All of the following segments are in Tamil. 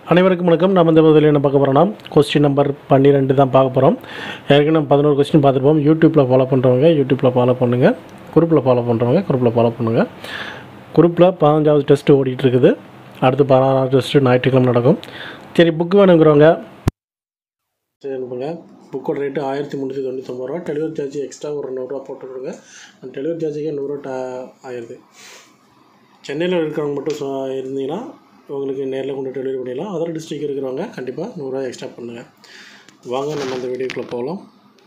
அனைவருக்கும் வணக்கம் நம்ம இந்த பதில் என்ன பார்க்க போகிறோம்னா கொஸ்டின் நம்பர் பன்னிரெண்டு தான் பார்க்க போகிறோம் ஏற்கனவே பதினோரு கொஸ்டின் பார்த்துருப்போம் யூடியூப்பில் ஃபாலோ பண்ணுறவங்க யூடியூப்பில் ஃபாலோ பண்ணுங்கள் குரூப்பில் ஃபாலோ பண்ணுறவங்க குரூப்பில் ஃபாலோ பண்ணுங்கள் குரூப்பில் பதினஞ்சாவது டெஸ்ட்டு ஓடிட்டு இருக்குது அடுத்து பதினாறாவது டெஸ்ட்டு ஞாயிற்றுக்கிழமை நடக்கும் சரி புக்கு வேணுங்கிறவங்க சரி அனுப்புங்க புக்கோட ரேட்டு ஆயிரத்தி முந்நூற்றி தொண்ணூத்தொம்பது ரூபா டெலிவரி சார்ஜ் எக்ஸ்ட்ரா ஒரு நூறுரூவா போட்டு கொடுங்க அந்த டெலிவரி சார்ஜுக்கே நூறுரூவா டா ஆயிடுது சென்னையில் இருக்கிறவங்க மட்டும் சொ இருந்தீங்கன்னா உங்களுக்கு நேரில் கொண்டு டெலிவரி பண்ணிடலாம் அதர் டிஸ்ட்ரிக்ட் இருக்கிறவங்க கண்டிப்பாக நூறுரூவா எக்ஸ்ட்ரா பண்ணுங்கள் வாங்க நம்ம அந்த வீடியோக்குள்ளே போகலாம்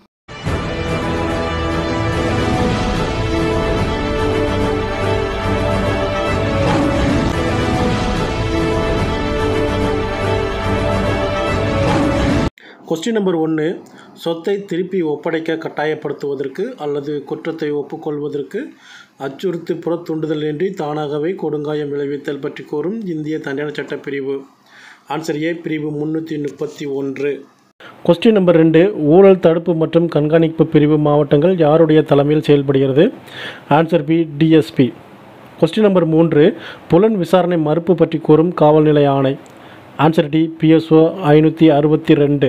கொஸ்டின் நம்பர் ஒன்று சொத்தை திருப்பி ஒப்படைக்க கட்டாயப்படுத்துவதற்கு அல்லது குற்றத்தை ஒப்புக்கொள்வதற்கு அச்சுறுத்தி புறத்தூண்டுதல் இன்றி தானாகவே கொடுங்காயம் விளைவித்தல் பற்றி கூறும் இந்திய தண்டனை சட்டப்பிரிவு ஆன்சர் ஏ பிரிவு முன்னூற்றி முப்பத்தி ஒன்று கொஸ்டின் நம்பர் ரெண்டு ஊழல் தடுப்பு மற்றும் கண்காணிப்பு பிரிவு மாவட்டங்கள் யாருடைய தலைமையில் செயல்படுகிறது answer B DSP question number மூன்று புலன் விசாரணை மறுப்பு பற்றி கூறும் காவல் நிலைய ஆணை ஆன்சர் டி பிஎஸ்ஓ ஐநூற்றி அறுபத்தி ரெண்டு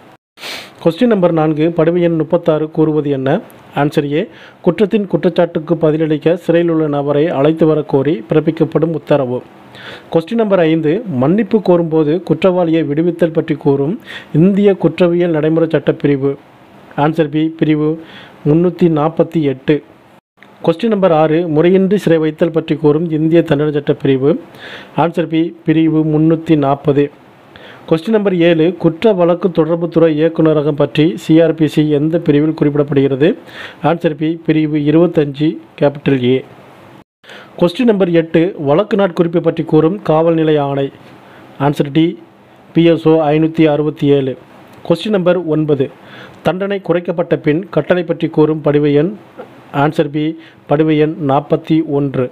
கொஸ்டின் நம்பர் நான்கு படுவை எண் முப்பத்தாறு கூறுவது என்ன ஆன்சர் ஏ குற்றத்தின் குற்றச்சாட்டுக்கு பதிலளிக்க சிறையில் உள்ள நபரை அழைத்து வர கோரி பிறப்பிக்கப்படும் உத்தரவு கொஸ்டின் நம்பர் ஐந்து மன்னிப்பு கோரும்போது குற்றவாளியை விடுவித்தல் பற்றி கூறும் இந்திய குற்றவியல் நடைமுறை சட்டப்பிரிவு ஆன்சர் பி பிரிவு முன்னூற்றி நாற்பத்தி எட்டு கொஸ்டின் நம்பர் ஆறு முறையின்றி சிறை வைத்தல் பற்றி கூறும் இந்திய தண்டனை சட்டப்பிரிவு ஆன்சர் பி பிரிவு முன்னூற்றி நாற்பது கொஸ்டின் நம்பர் ஏழு குற்ற வழக்கு தொடர்புத்துறை இயக்குநரகம் பற்றி சிஆர்பிசி எந்த பிரிவில் குறிப்பிடப்படுகிறது ஆன்சர் பி பிரிவு இருபத்தஞ்சு கேபிட்டல் ஏ கொஸ்டின் நம்பர் எட்டு வழக்கு நாட்குறிப்பு பற்றி கூறும் காவல் நிலைய ஆணை ஆன்சர் டி பிஎஸ்ஓ ஐநூற்றி அறுபத்தி ஏழு கொஸ்டின் நம்பர் ஒன்பது தண்டனை குறைக்கப்பட்ட பின் கட்டளை பற்றி கூறும் படிவ எண் ஆன்சர் பி படிவ எண் நாற்பத்தி ஒன்று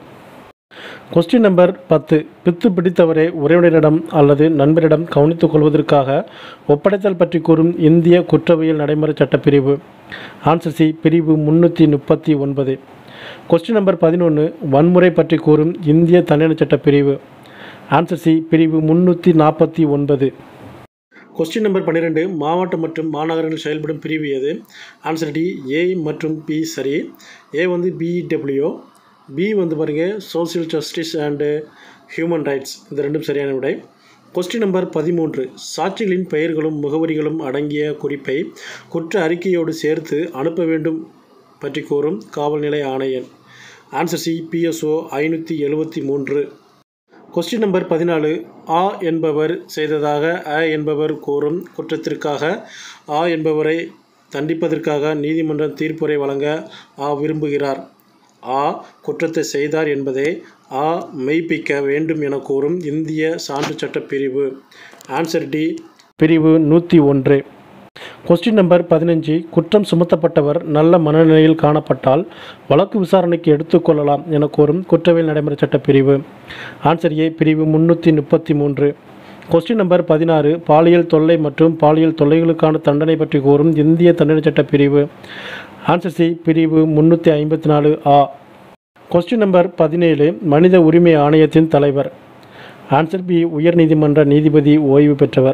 கொஸ்டின் நம்பர் பத்து பித்து பிடித்தவரை உறவினரிடம் அல்லது நண்பரிடம் கவனித்துக் கொள்வதற்காக ஒப்படைத்தல் பற்றி கூறும் இந்திய குற்றவியல் நடைமுறை சட்டப்பிரிவு ஆன்சர் சி பிரிவு முன்னூற்றி முப்பத்தி ஒன்பது கொஸ்டின் நம்பர் பதினொன்று வன்முறை பற்றி கூறும் இந்திய தண்டனை சட்டப்பிரிவு ஆன்சர் சி பிரிவு முன்னூற்றி நாற்பத்தி ஒன்பது கொஸ்டின் நம்பர் பன்னிரெண்டு மாவட்டம் மற்றும் மாநகரங்களில் செயல்படும் பிரிவு எது ஆன்சர் டி ஏ மற்றும் பி சரி ஏ வந்து பிஇடபிள்யூ பி வந்து பாருங்கள் social justice and human rights இந்த ரெண்டும் சரியான விடை கொஸ்டின் நம்பர் பதிமூன்று சாட்சிகளின் பெயர்களும் முகவரிகளும் அடங்கிய குறிப்பை குற்ற அறிக்கையோடு சேர்த்து அனுப்ப வேண்டும் பற்றி கூறும் காவல் நிலைய ஆணையன் ஆன்சர் சி பிஎஸ்ஓ ஐநூற்றி எழுபத்தி மூன்று கொஸ்டின் நம்பர் பதினாலு ஆ என்பவர் செய்ததாக அ என்பவர் கூறும் குற்றத்திற்காக ஆ என்பவரை தண்டிப்பதற்காக நீதிமன்றம் தீர்ப்புரை வழங்க ஆ விரும்புகிறார் ஆ குற்றத்தை செய்தார் என்பதை ஆ மெய்ப்பிக்க வேண்டும் என கூறும் இந்திய சான்று சட்டப் பிரிவு ஆன்சர் டி பிரிவு நூற்றி ஒன்று கொஸ்டின் நம்பர் பதினஞ்சு குற்றம் சுமத்தப்பட்டவர் நல்ல மனநிலையில் காணப்பட்டால் வழக்கு விசாரணைக்கு எடுத்துக்கொள்ளலாம் என கூறும் குற்றவியல் நடைமுறை சட்டப்பிரிவு ஆன்சர் ஏ பிரிவு முன்னூற்றி முப்பத்தி மூன்று கொஸ்டின் நம்பர் பதினாறு பாலியல் தொல்லை மற்றும் பாலியல் தொல்லைகளுக்கான தண்டனை பற்றி கூறும் இந்திய தண்டனை சட்டப் பிரிவு ஆன்சர் சி பிரிவு முன்னூற்றி ஐம்பத்தி நாலு ஆ கொஸ்டின் நம்பர் பதினேழு மனித உரிமை ஆணையத்தின் தலைவர் ஆன்சர் பி உயர்நீதிமன்ற நீதிபதி ஓய்வு பெற்றவர்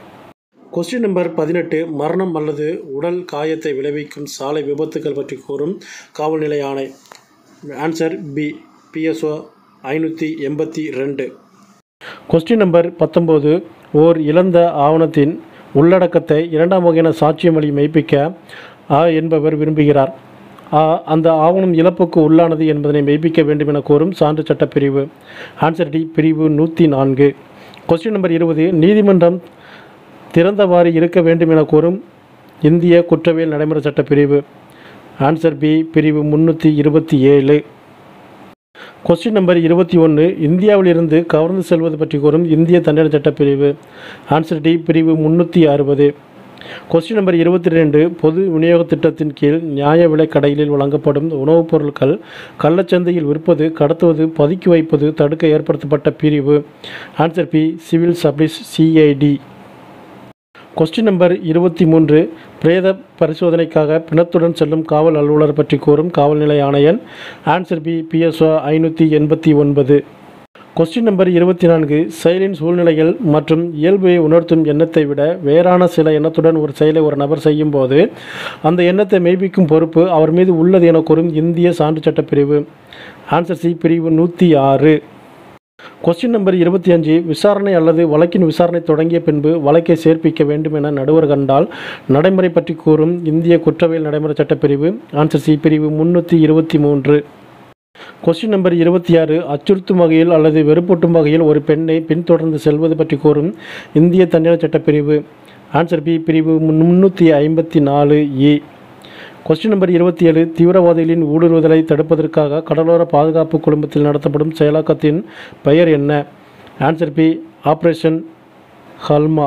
கொஸ்டின் நம்பர் பதினெட்டு மரணம் அல்லது உடல் காயத்தை விளைவிக்கும் சாலை விபத்துகள் பற்றி கூறும் காவல் நிலைய ஆணை ஆன்சர் பி பிஎஸ்ஓ ஐநூற்றி எண்பத்தி ரெண்டு கொஸ்டின் நம்பர் பத்தொம்போது ஓர் இழந்த ஆவணத்தின் உள்ளடக்கத்தை இரண்டாம் வகையான சாட்சியம் வழி மெய்ப்பிக்க ஆ என்பவர் விரும்புகிறார் ஆ அந்த ஆவணம் இழப்புக்கு உள்ளானது என்பதனை மெய்ப்பிக்க வேண்டும் என கோரும் சான்று சட்டப்பிரிவு ஆன்சர் டி பிரிவு நூற்றி நான்கு கொஸ்டின் நம்பர் இருபது நீதிமன்றம் திறந்தவாறு இருக்க வேண்டும் என கூறும் இந்திய குற்றவியல் நடைமுறை சட்டப்பிரிவு ஆன்சர் பி பிரிவு முன்னூற்றி இருபத்தி ஏழு கொஸ்டின் நம்பர் இருபத்தி ஒன்று இந்தியாவிலிருந்து கவர்ந்து செல்வது பற்றி கூறும் இந்திய தண்டனை சட்டப்பிரிவு ஆன்சர் டி பிரிவு முன்னூற்றி அறுபது கொஸ்டின் நம்பர் இருபத்தி ரெண்டு பொது விநியோக திட்டத்தின் கீழ் நியாய விலை கடைகளில் வழங்கப்படும் உணவுப் பொருட்கள் கள்ளச்சந்தையில் விற்பது கடத்துவது பதுக்கி வைப்பது தடுக்க ஏற்படுத்தப்பட்ட பிரிவு answer B civil supplies CID question number இருபத்தி மூன்று பிரேத பரிசோதனைக்காக பிணத்துடன் செல்லும் காவல் அலுவலர் பற்றி கூறும் காவல் நிலைய ஆணையன் ஆன்சர் பி பிஎஸ்ஓ ஐநூற்றி எண்பத்தி ஒன்பது கொஸ்டின் நம்பர் இருபத்தி நான்கு செயலின் சூழ்நிலைகள் மற்றும் இயல்பை உணர்த்தும் எண்ணத்தை விட வேறான சில எண்ணத்துடன் ஒரு செயலை ஒரு நபர் செய்யும் போது அந்த எண்ணத்தை மெய்ப்பிக்கும் பொறுப்பு அவர் மீது உள்ளது என கூறும் இந்திய சான்று சட்ட பிரிவு ஆன்சர் சி பிரிவு நூற்றி ஆறு கொஸ்டின் நம்பர் இருபத்தி அஞ்சு விசாரணை அல்லது வழக்கின் விசாரணை தொடங்கிய பின்பு வழக்கை சேர்ப்பிக்க வேண்டும் என நடுவர் கண்டால் நடைமுறை பற்றி கூறும் இந்திய குற்றவியல் நடைமுறை சட்டப்பிரிவு ஆன்சர் சி பிரிவு முன்னூற்றி இருபத்தி மூன்று கொஸ்டின் நம்பர் இருபத்தி ஆறு அச்சுறுத்தும் வகையில் அல்லது வெறுப்பூட்டும் வகையில் ஒரு பெண்ணை பின்தொடர்ந்து செல்வது பற்றி கூறும் இந்திய தண்டனை சட்டப்பிரிவு ஆன்சர் பி பிரிவு முன்னூற்றி ஐம்பத்தி நாலு ஏ கொஸ்டின் நம்பர் இருபத்தி ஏழு தீவிரவாதிகளின் ஊடுருவதலை தடுப்பதற்காக கடலோர பாதுகாப்பு குழுமத்தில் நடத்தப்படும் செயலாக்கத்தின் பெயர் என்ன ஆன்சர் பி ஆப்ரேஷன் ஹல்மா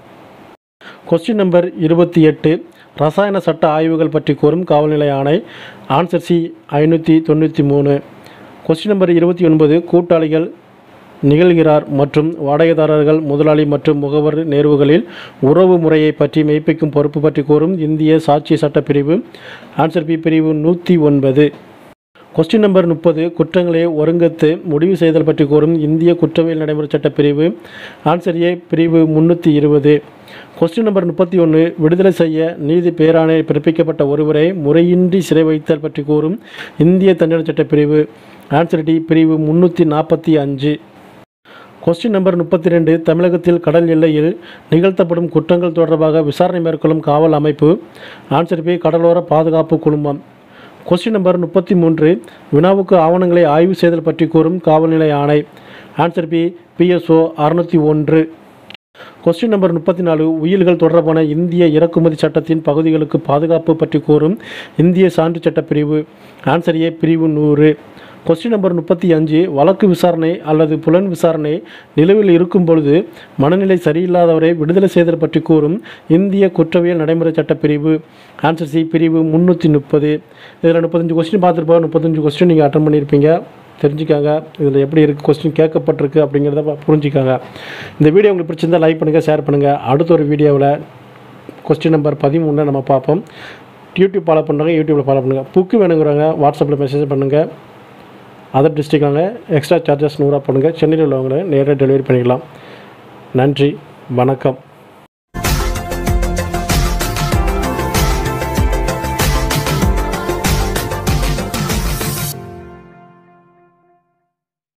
கொஸ்டின் நம்பர் இருபத்தி எட்டு ரசாயன சட்ட ஆய்வுகள் பற்றி கூறும் காவல்நிலை ஆணை ஆன்சர் சி ஐநூற்றி தொண்ணூற்றி மூணு கொஸ்டின் நம்பர் இருபத்தி ஒன்பது கூட்டாளிகள் நிகழ்கிறார் மற்றும் வாடகைதாரர்கள் முதலாளி மற்றும் முகவர் நேர்வுகளில் உறவு முறையை பற்றி மெய்ப்பிக்கும் பொறுப்பு பற்றி கூறும் இந்திய சாட்சி சட்டப்பிரிவு ஆன்சர் பி பிரிவு நூற்றி ஒன்பது கொஸ்டின் நம்பர் முப்பது குற்றங்களை ஒருங்கத்து முடிவு செய்தல் பற்றி கூறும் இந்திய குற்றவியல் நடைமுறை சட்டப்பிரிவு ஆன்சர் ஏ பிரிவு முன்னூற்றி இருபது கொஸ்டின் நம்பர் முப்பத்தி ஒன்று விடுதலை செய்ய நீதி பேராணை பிறப்பிக்கப்பட்ட ஒருவரை முறையின்றி சிறை வைத்தல் பற்றி கூறும் இந்திய தண்டனை சட்டப்பிரிவு ஆன்சர் டி பிரிவு முன்னூற்றி நாற்பத்தி அஞ்சு கொஸ்டின் நம்பர் முப்பத்தி ரெண்டு தமிழகத்தில் கடல் எல்லையில் நிகழ்த்தப்படும் குற்றங்கள் தொடர்பாக விசாரணை மேற்கொள்ளும் காவல் அமைப்பு ஆன்சர் பி கடலோர பாதுகாப்பு குழுமம் கொஸ்டின் நம்பர் முப்பத்தி மூன்று வினாவுக்கு ஆவணங்களை ஆய்வு செய்தல் பற்றி கூறும் காவல்நிலை ஆணை ஆன்சர் பி பிஎஸ்ஓ அறுநூற்றி ஒன்று கொஸ்டின் நம்பர் முப்பத்தி நாலு உயில்கள் தொடர்பான இந்திய இறக்குமதி சட்டத்தின் பகுதிகளுக்கு பாதுகாப்பு பற்றி கூறும் இந்திய சான்று சட்டப்பிரிவு ஆன்சர் ஏ பிரிவு நூறு கொஸ்டின் நம்பர் முப்பத்தி அஞ்சு வழக்கு விசாரணை அல்லது புலன் விசாரணை நிலுவில் இருக்கும் பொழுது மனநிலை சரியில்லாதவரை விடுதலை செய்தல் பற்றி கூறும் இந்திய குற்றவியல் நடைமுறை சட்டப்பிரிவு ஆன்சர் சி பிரிவு முந்நூற்றி முப்பது இதில் முப்பத்தஞ்சு கொஸ்டின் பார்த்துருப்போம் முப்பத்தஞ்சு கொஸ்டின் நீங்கள் அட்டன் பண்ணியிருப்பீங்க தெரிஞ்சுக்காங்க இதில் எப்படி இருக்குது கொஸ்டின் கேட்கப்பட்டிருக்கு அப்படிங்கிறத ப- புரிஞ்சுக்காங்க இந்த வீடியோ உங்களுக்கு பிடிச்சிருந்தா லைக் பண்ணுங்கள் ஷேர் பண்ணுங்கள் அடுத்த ஒரு வீடியோவில் கொஸ்டின் நம்பர் பதிமூணு நம்ம பார்ப்போம் யூடியூப் ஃபாலோ பண்ணுறவங்க யூடியூப்பில் ஃபாலோ பண்ணுங்கள் புக்கு வேணுங்கிறவங்க வாட்ஸ்அப்பில் மெசேஜ் பண்ணுங்கள் அதர் டிஸ்ட்ரிக்டாங்க எக்ஸ்ட்ரா சார்ஜஸ் நூறுரூவா பண்ணுங்கள் சென்னையில் உள்ளவங்களை நேராக டெலிவரி பண்ணிக்கலாம் நன்றி வணக்கம்